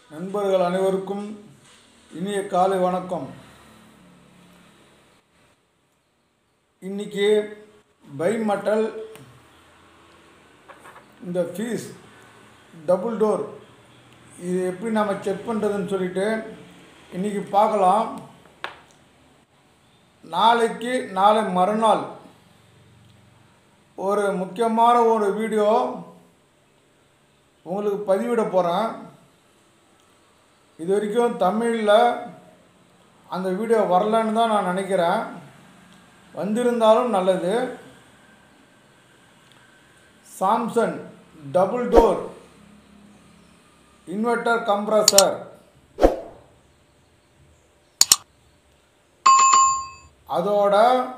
நண்பர்கள் அனைவருக்கும் இனிய காலை வணக்கம் இன்னைக்கு பை மட்டல் இந்த ஃபீஸ் டபுள் டோர் இது எப்படி நம்ம செக் பண்ணுறதுன்னு சொல்லிட்டு இன்றைக்கி பார்க்கலாம் நாளைக்கு நாளை மறுநாள் ஒரு முக்கியமான ஒரு வீடியோ உங்களுக்கு பதிவிட போகிறேன் இது வரைக்கும் தமிழில் அந்த வீடியோ வரலன்னு தான் நான் நினைக்கிறேன் வந்திருந்தாலும் நல்லது Samsung double door inverter compressor அதோட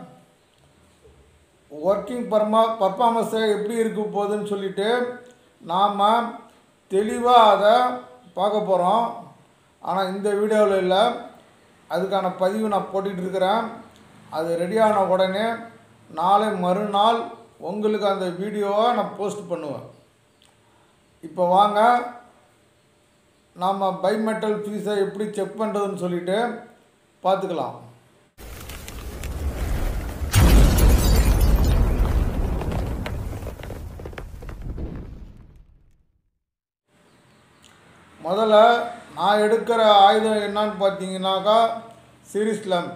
ஒர்க்கிங் பர்மா பர்ஃபார்மன்ஸு எப்படி இருக்க போகுதுன்னு சொல்லிட்டு நாம் தெளிவாக அதை பார்க்க போகிறோம் ஆனால் இந்த வீடியோவில் இல்லை அதுக்கான பதிவு நான் போட்டுக்கிட்டு இருக்கிறேன் அது ரெடியான உடனே நாளை மறுநாள் உங்களுக்கு அந்த வீடியோவை நான் போஸ்ட் பண்ணுவேன் இப்போ வாங்க நாம் பைமெட்டல் ஃபீஸை எப்படி செக் பண்ணுறதுன்னு சொல்லிட்டு பார்த்துக்கலாம் முதல்ல நான் எடுக்கிற ஆயுதம் என்னன்னு பார்த்தீங்கன்னாக்கா சீரிஸ் லேம்ப்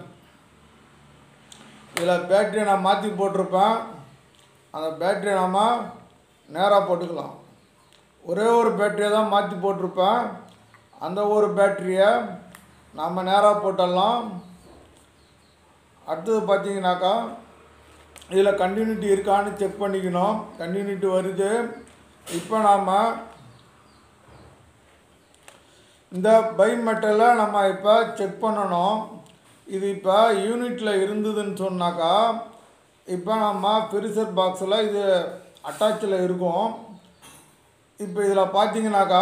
இதில் பேட்டரியை நான் மாற்றி போட்டிருப்பேன் அந்த பேட்டரியை நாம் நேராக போட்டுக்கலாம் ஒரே ஒரு பேட்டரியை தான் மாற்றி போட்டிருப்பேன் அந்த ஒரு பேட்டரியை நம்ம நேராக போட்டுடலாம் அடுத்தது பார்த்தீங்கன்னாக்கா இதில் கண்டினியூட்டி இருக்கான்னு செக் பண்ணிக்கணும் கண்டினியூட்டி வருது இப்போ நாம் இந்த பை மெட்டலை நம்ம இப்போ செக் பண்ணணும் இது இப்போ யூனிட்டில் இருந்ததுன்னு சொன்னாக்கா இப்போ நம்ம ஃப்ரீசர் பாக்ஸில் இது அட்டாச்சில் இருக்கும் இப்போ இதில் பார்த்தீங்கன்னாக்கா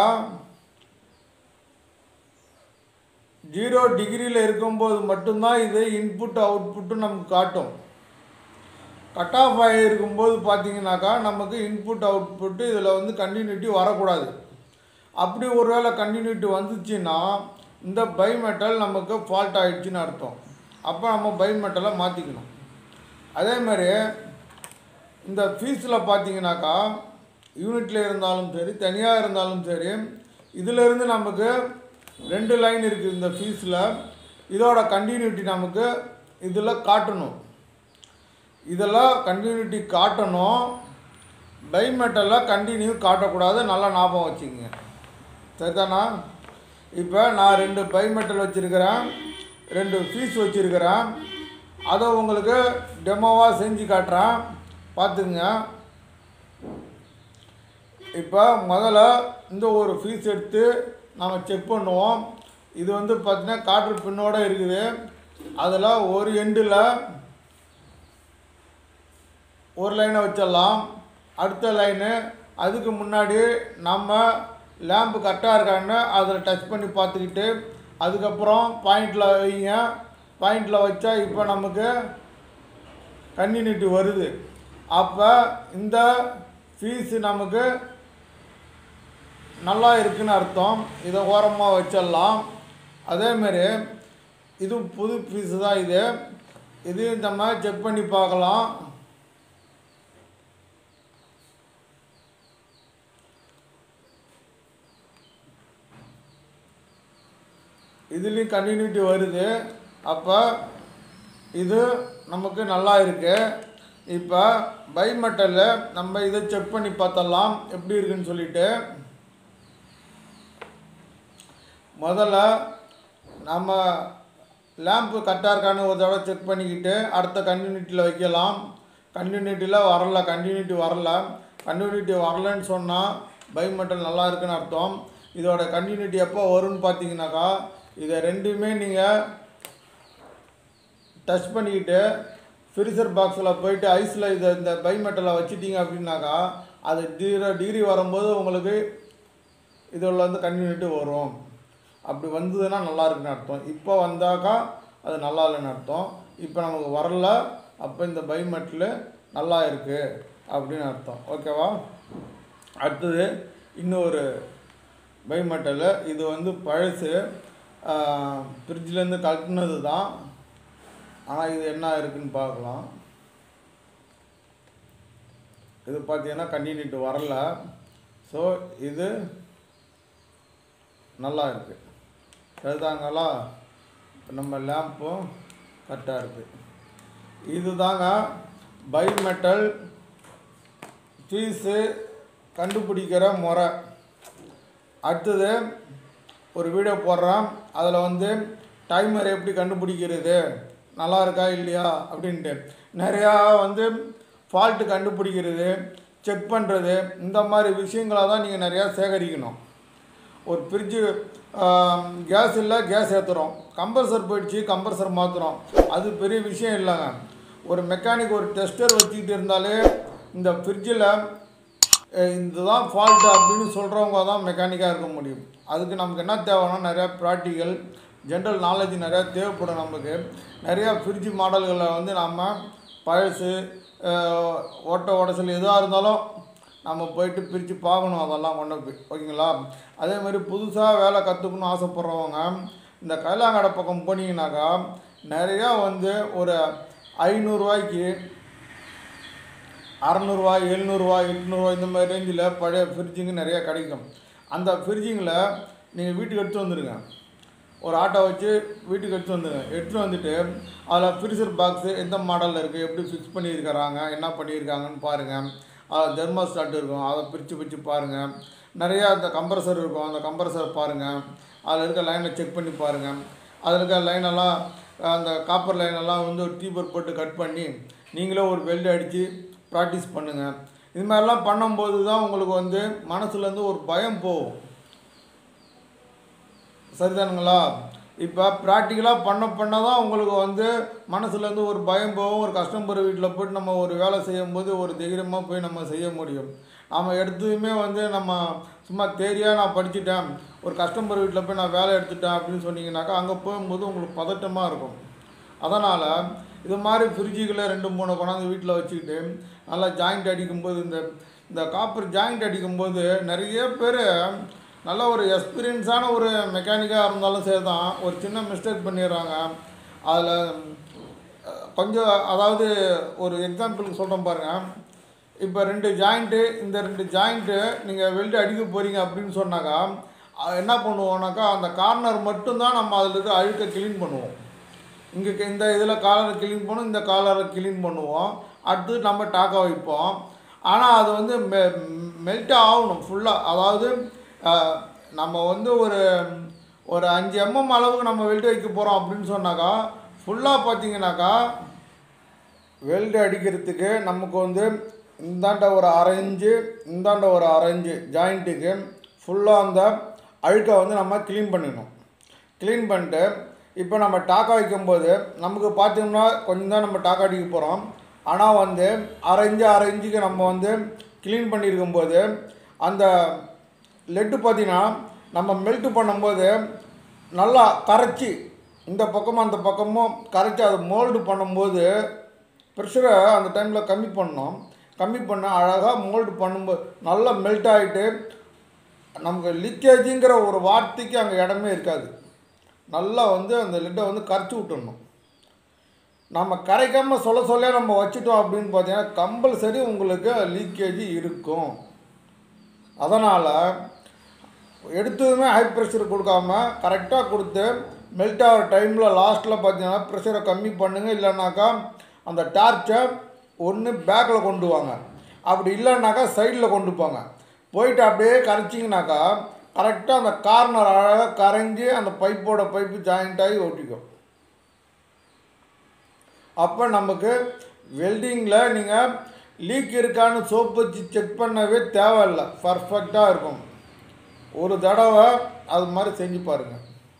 ஜீரோ டிகிரியில் இருக்கும்போது மட்டும்தான் இது இன்புட் அவுட்புட்டு நமக்கு காட்டும் கட் ஆஃப் ஆகிருக்கும்போது பார்த்தீங்கன்னாக்கா நமக்கு இன்புட் அவுட்புட்டு இதில் வந்து கண்டினியூட்டி வரக்கூடாது அப்படி ஒருவேளை கண்டினியூட்டி வந்துச்சுன்னா இந்த பை மெட்டல் நமக்கு ஃபால்ட் ஆகிடுச்சின்னு அர்த்தம் அப்போ நம்ம பை மெட்டலை மாற்றிக்கணும் அதே மாதிரி இந்த ஃபீஸில் பார்த்தீங்கன்னாக்கா யூனிட்டில் இருந்தாலும் சரி தனியாக இருந்தாலும் சரி இதிலிருந்து நமக்கு ரெண்டு லைன் இருக்குது இந்த ஃபீஸில் இதோட கண்டினியூட்டி நமக்கு இதில் காட்டணும் இதெல்லாம் கண்டினியூட்டி காட்டணும் பை மெட்டலில் கண்டினியூ காட்டக்கூடாது நல்லா ஞாபகம் வச்சுக்கோங்க சரிதானா இப்போ நான் ரெண்டு பை மெட்டல் வச்சுருக்கிறேன் ரெண்டு ஃபீஸ் வச்சுருக்கிறேன் அதை உங்களுக்கு டெமோவாக செஞ்சு காட்டுறேன் பார்த்துங்க இப்போ முதல்ல இந்த ஒரு ஃபீஸ் எடுத்து நம்ம செக் பண்ணுவோம் இது வந்து பார்த்திங்கன்னா காற்று பின்னோட இருக்குது அதில் ஒரு எண்டில் ஒரு லைனை வச்சிடலாம் அடுத்த லைனு அதுக்கு முன்னாடி நம்ம லேம்பு கரெக்டாக இருக்கான்னு அதில் டச் பண்ணி பார்த்துக்கிட்டு அதுக்கப்புறம் பாயிண்டில் வைங்க பாயிண்டில் வச்சா இப்போ நமக்கு கன்டினியூட்டி வருது அப்போ இந்த ஃபீஸு நமக்கு நல்லா இருக்குன்னு அர்த்தம் இதை ஓரமாக வச்சிடலாம் அதேமாரி இதுவும் புது ஃபீஸு தான் இது இது நம்ம செக் பண்ணி பார்க்கலாம் இதுலேயும் கண்டினியூட்டி வருது அப்போ இது நமக்கு நல்லா இருக்குது இப்போ பை மெட்டலில் நம்ம இதை செக் பண்ணி பார்த்தலாம் எப்படி இருக்குன்னு சொல்லிட்டு முதல்ல நம்ம லேம்ப்பு கரெக்டாக இருக்கான்னு ஒரு தடவை செக் பண்ணிக்கிட்டு அடுத்த கண்டினியூட்டியில் வைக்கலாம் கண்டினியூட்டியில் வரல கண்டினியூட்டி வரல கண்டினியூட்டி வரலன்னு சொன்னால் பை மெட்டல் நல்லா இருக்குன்னு அர்த்தம் இதோட கண்டினியூட்டி எப்போ வரும்னு பார்த்தீங்கன்னாக்கா இதை ரெண்டுமே நீங்கள் டச் பண்ணிக்கிட்டு ஃப்ரீசர் பாக்ஸில் போயிட்டு ஐஸில் இதை இந்த பை மெட்டலை வச்சிட்டிங்க அப்படின்னாக்கா அது ஜீரோ டிகிரி வரும்போது உங்களுக்கு இதில் வந்து கண்டினியூட்டி வரும் அப்படி வந்ததுன்னா நல்லா இருக்குன்னு அர்த்தம் இப்போ வந்தாக்கா அது நல்லா இல்லைன்னு அர்த்தம் இப்போ நமக்கு வரல அப்போ இந்த பை மெட்டல் நல்லா இருக்குது அப்படின்னு அர்த்தம் ஓகேவா அடுத்தது இன்னொரு பை மெட்டலு இது வந்து பழசு ஃப்ரிட்ஜ்லேருந்து கலக்குனது தான் ஆனால் இது என்ன இருக்குன்னு பார்க்கலாம் இது பார்த்தீங்கன்னா கண்டினியூட்டு வரல ஸோ இது நல்லா இருக்குது சரிதாங்களா இப்போ நம்ம லேம்பும் கரெக்டாக இருக்குது இது தாங்க பை மெட்டல் ஃபீஸு கண்டுபிடிக்கிற முறை அடுத்தது ஒரு வீடியோ போடுறேன் அதில் வந்து டைமர் எப்படி கண்டுபிடிக்கிறது நல்லா இருக்கா இல்லையா அப்படின்ட்டு நிறையா வந்து ஃபால்ட்டு கண்டுபிடிக்கிறது செக் பண்ணுறது இந்த மாதிரி விஷயங்களை தான் நீங்கள் நிறையா சேகரிக்கணும் ஒரு ஃப்ரிட்ஜு கேஸ் இல்லை கேஸ் ஏற்றுறோம் கம்ப்ரஸர் போயிடுச்சு கம்ப்ரஸர் மாற்றுறோம் அது பெரிய விஷயம் இல்லைங்க ஒரு மெக்கானிக் ஒரு டெஸ்டர் வச்சுக்கிட்டு இருந்தாலே இந்த ஃப்ரிட்ஜில் இதுதான் ஃபால்ட்டு அப்படின்னு சொல்கிறவங்க தான் மெக்கானிக்காக இருக்க முடியும் அதுக்கு நமக்கு என்ன தேவைன்னா நிறையா ப்ராக்டிக்கல் ஜென்ரல் நாலேஜ் நிறையா தேவைப்படும் நமக்கு நிறையா ஃப்ரிட்ஜ் மாடல்களில் வந்து நம்ம பழசு அஹ், ஓட்ட உடசல் எதுவாக இருந்தாலும் நம்ம போயிட்டு பிரித்து பார்க்கணும் அதெல்லாம் கொண்டு போய் ஓகேங்களா அதே மாதிரி புதுசாக வேலை கற்றுக்கணும்னு ஆசைப்பட்றவங்க இந்த கைலாங்கடை பக்கம் போனீங்கன்னாக்கா நிறையா வந்து ஒரு ஐநூறுரூவாய்க்கு அறநூறுவா எழுநூறுவா எட்நூறுவா இந்த மாதிரி ரேஞ்சில் பழைய ஃப்ரிட்ஜுங்க நிறையா கிடைக்கும் அந்த ஃப்ரிட்ஜுங்கில் நீங்கள் வீட்டுக்கு எடுத்து வந்துடுங்க ஒரு ஆட்டோ வச்சு வீட்டுக்கு எடுத்து வந்துடுங்க எடுத்துகிட்டு வந்துட்டு அதில் ஃப்ரீசர் பாக்ஸு எந்த மாடலில் இருக்குது எப்படி ஃபிக்ஸ் பண்ணியிருக்கிறாங்க என்ன பண்ணியிருக்காங்கன்னு பாருங்கள் அதில் தெர்மோஸ்டாட் இருக்கும் அதை பிரித்து பிரித்து பாருங்கள் நிறையா அந்த கம்ப்ரஸர் இருக்கும் அந்த கம்ப்ரஸர் பாருங்கள் அதில் இருக்க லைனை செக் பண்ணி பாருங்கள் அதில் இருக்க லைனெல்லாம் அந்த காப்பர் லைனெல்லாம் வந்து ஒரு டீபர் போட்டு கட் பண்ணி நீங்களே ஒரு வெல்டு அடித்து ப்ராக்டிஸ் பண்ணுங்கள் இது மாதிரிலாம் பண்ணும்போது தான் உங்களுக்கு வந்து மனசுலேருந்து ஒரு பயம் போகும் சரிதானுங்களா இப்போ ப்ராக்டிக்கலாக பண்ண பண்ண தான் உங்களுக்கு வந்து மனசுலேருந்து ஒரு பயம் போகும் ஒரு கஸ்டமர் வீட்டில் போய்ட்டு நம்ம ஒரு வேலை செய்யும்போது ஒரு தைரியமாக போய் நம்ம செய்ய முடியும் நாம் எடுத்ததுமே வந்து நம்ம சும்மா தேரியாக நான் படிச்சுட்டேன் ஒரு கஸ்டமர் வீட்டில் போய் நான் வேலை எடுத்துட்டேன் அப்படின்னு சொன்னீங்கன்னாக்கா அங்கே போகும்போது உங்களுக்கு பதட்டமாக இருக்கும் அதனால் இது மாதிரி ஃப்ரிட்ஜுகளை ரெண்டு மூணு கொண்டாந்து வீட்டில் வச்சுக்கிட்டு நல்லா ஜாயிண்ட் அடிக்கும்போது இந்த இந்த காப்பர் ஜாயிண்ட் அடிக்கும்போது நிறைய பேர் நல்ல ஒரு எக்ஸ்பீரியன்ஸான ஒரு மெக்கானிக்காக இருந்தாலும் சரி தான் ஒரு சின்ன மிஸ்டேக் பண்ணிடுறாங்க அதில் கொஞ்சம் அதாவது ஒரு எக்ஸாம்பிளுக்கு சொல்கிறேன் பாருங்கள் இப்போ ரெண்டு ஜாயிண்ட்டு இந்த ரெண்டு ஜாயிண்ட்டு நீங்கள் வெல்டு அடிக்க போகிறீங்க அப்படின்னு சொன்னாக்கா அஹ் என்ன பண்ணுவோம்னாக்கா அந்த கார்னர் மட்டும்தான் நம்ம அதில் இருக்க அழுக்க க்ளீன் பண்ணுவோம் இங்கே இந்த இதில் காலரை க்ளீன் பண்ணும் இந்த காலரை க்ளீன் பண்ணுவோம் அடுத்து நம்ம டாக்கா வைப்போம் ஆனால் அது வந்து மெ மெல்ட் ஆகணும் ஃபுல்லாக அதாவது அஹ், நம்ம வந்து ஒரு ஒரு அஞ்சு எம்எம் அளவுக்கு நம்ம வெல்ட் வைக்க போகிறோம் அப்படின்னு சொன்னாக்கா ஃபுல்லாக பார்த்தீங்கன்னாக்கா வெல்டு அடிக்கிறதுக்கு நமக்கு வந்து இந்தாண்ட ஒரு அரை இன்ச்சு இந்தாண்ட ஒரு அரை இன்ச்சு ஜாயிண்ட்டுக்கு ஃபுல்லாக அந்த அழுக்கை வந்து நம்ம க்ளீன் பண்ணிடணும் க்ளீன் பண்ணிட்டு இப்போ நம்ம டாக்கா வைக்கும்போது நமக்கு பார்த்தோம்னா கொஞ்சம் தான் நம்ம டாக்கா அடிக்க போகிறோம் ஆனால் வந்து அரை இன்ச்சு அரை இன்ச்சுக்கு நம்ம வந்து க்ளீன் பண்ணியிருக்கும்போது அந்த லெட்டு பார்த்தீங்கன்னா நம்ம மெல்ட் பண்ணும்போது நல்லா கரைச்சி இந்த பக்கமும் அந்த பக்கமும் கரைச்சி அதை மோல்டு பண்ணும்போது ப்ரெஷரை அந்த டைமில் கம்மி பண்ணோம் கம்மி பண்ண அழகாக மோல்டு பண்ணும்போது நல்லா மெல்ட் ஆகிட்டு நமக்கு லீக்கேஜுங்கிற ஒரு வார்த்தைக்கு அங்கே இடமே இருக்காது நல்லா வந்து அந்த லிட்டை வந்து கரைச்சி விட்டுடணும் நம்ம கரைக்காமல் சொல்ல சொல்ல நம்ம வச்சுட்டோம் அப்படின்னு பார்த்தீங்கன்னா கம்பல்சரி உங்களுக்கு லீக்கேஜ் இருக்கும் அதனால் எடுத்ததுமே ஹை ப்ரெஷர் கொடுக்காம கரெக்டாக கொடுத்து மெல்ட் ஆகிற டைமில் லாஸ்ட்டில் பார்த்தீங்கன்னா ப்ரெஷரை கம்மி பண்ணுங்க இல்லைனாக்கா அந்த டார்ச்சை ஒன்று பேக்கில் கொண்டு வாங்க அப்படி இல்லைனாக்கா சைடில் கொண்டு போங்க போயிட்டு அப்படியே கரைச்சிங்கனாக்கா கரெக்டாக அந்த கார்னர் அழகாக கரைஞ்சி அந்த பைப்போட பைப்பு ஜாயிண்ட் ஆகி ஒட்டிக்கும் அப்போ நமக்கு வெல்டிங்கில் நீங்கள் லீக் இருக்கான்னு சோப்பு வச்சு செக் பண்ணவே தேவையில்லை பர்ஃபெக்டாக இருக்கும் ஒரு தடவை அது மாதிரி செஞ்சு பாருங்கள்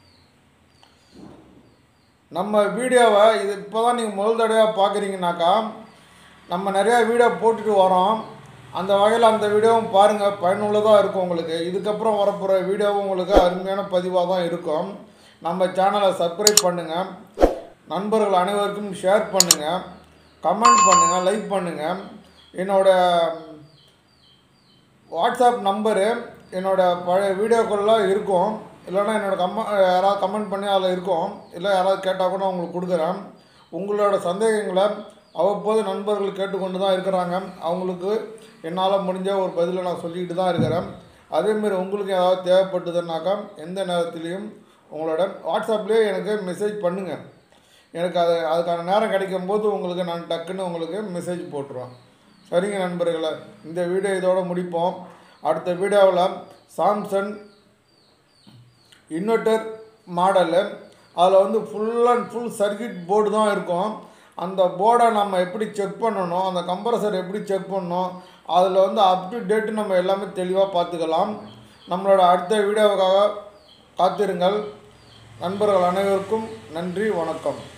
நம்ம வீடியோவை இது இப்போ தான் நீங்கள் முதல் தடவையாக பார்க்குறீங்கனாக்கா நம்ம நிறையா வீடியோ போட்டுட்டு வரோம் அந்த வகையில் அந்த வீடியோவும் பாருங்கள் பயனுள்ளதாக இருக்கும் உங்களுக்கு இதுக்கப்புறம் வரப்போகிற வீடியோவும் உங்களுக்கு அருமையான பதிவாக தான் இருக்கும் நம்ம சேனலை சப்ஸ்கிரைப் பண்ணுங்கள் நண்பர்கள் அனைவருக்கும் ஷேர் பண்ணுங்கள் கமெண்ட் பண்ணுங்கள் லைக் பண்ணுங்கள் என்னோட வாட்ஸ்அப் நம்பரு என்னோடய பழைய வீடியோக்கள்லாம் இருக்கும் இல்லைன்னா என்னோடய கம்ம யாராவது கமெண்ட் பண்ணி அதில் இருக்கும் இல்லை யாராவது கேட்டால் கூட உங்களுக்கு கொடுக்குறேன் உங்களோட சந்தேகங்களை அவ்வப்போது நண்பர்கள் கேட்டுக்கொண்டு தான் இருக்கிறாங்க அவங்களுக்கு என்னால் முடிஞ்ச ஒரு பதிலை நான் சொல்லிக்கிட்டு தான் இருக்கிறேன் அதேமாரி உங்களுக்கு ஏதாவது தேவைப்பட்டதுன்னாக்கா எந்த நேரத்துலையும் உங்களோட வாட்ஸ்அப்லேயே எனக்கு மெசேஜ் பண்ணுங்கள் எனக்கு அது அதுக்கான நேரம் கிடைக்கும் போது உங்களுக்கு நான் டக்குன்னு உங்களுக்கு மெசேஜ் போட்டுருவேன் சரிங்க நண்பர்களே இந்த வீடியோ இதோட முடிப்போம் அடுத்த வீடியோவில் சாம்சங் இன்வெர்ட்டர் மாடலு அதில் வந்து full and full circuit board தான் இருக்கும் அந்த போர்டை நம்ம எப்படி செக் பண்ணணும் அந்த கம்ப்ரஸர் எப்படி செக் பண்ணணும் அதில் வந்து அப் டு டேட்டு நம்ம எல்லாமே தெளிவாக பார்த்துக்கலாம் நம்மளோட அடுத்த வீடியோவுக்காக காத்திருங்கள் நண்பர்கள் அனைவருக்கும் நன்றி வணக்கம்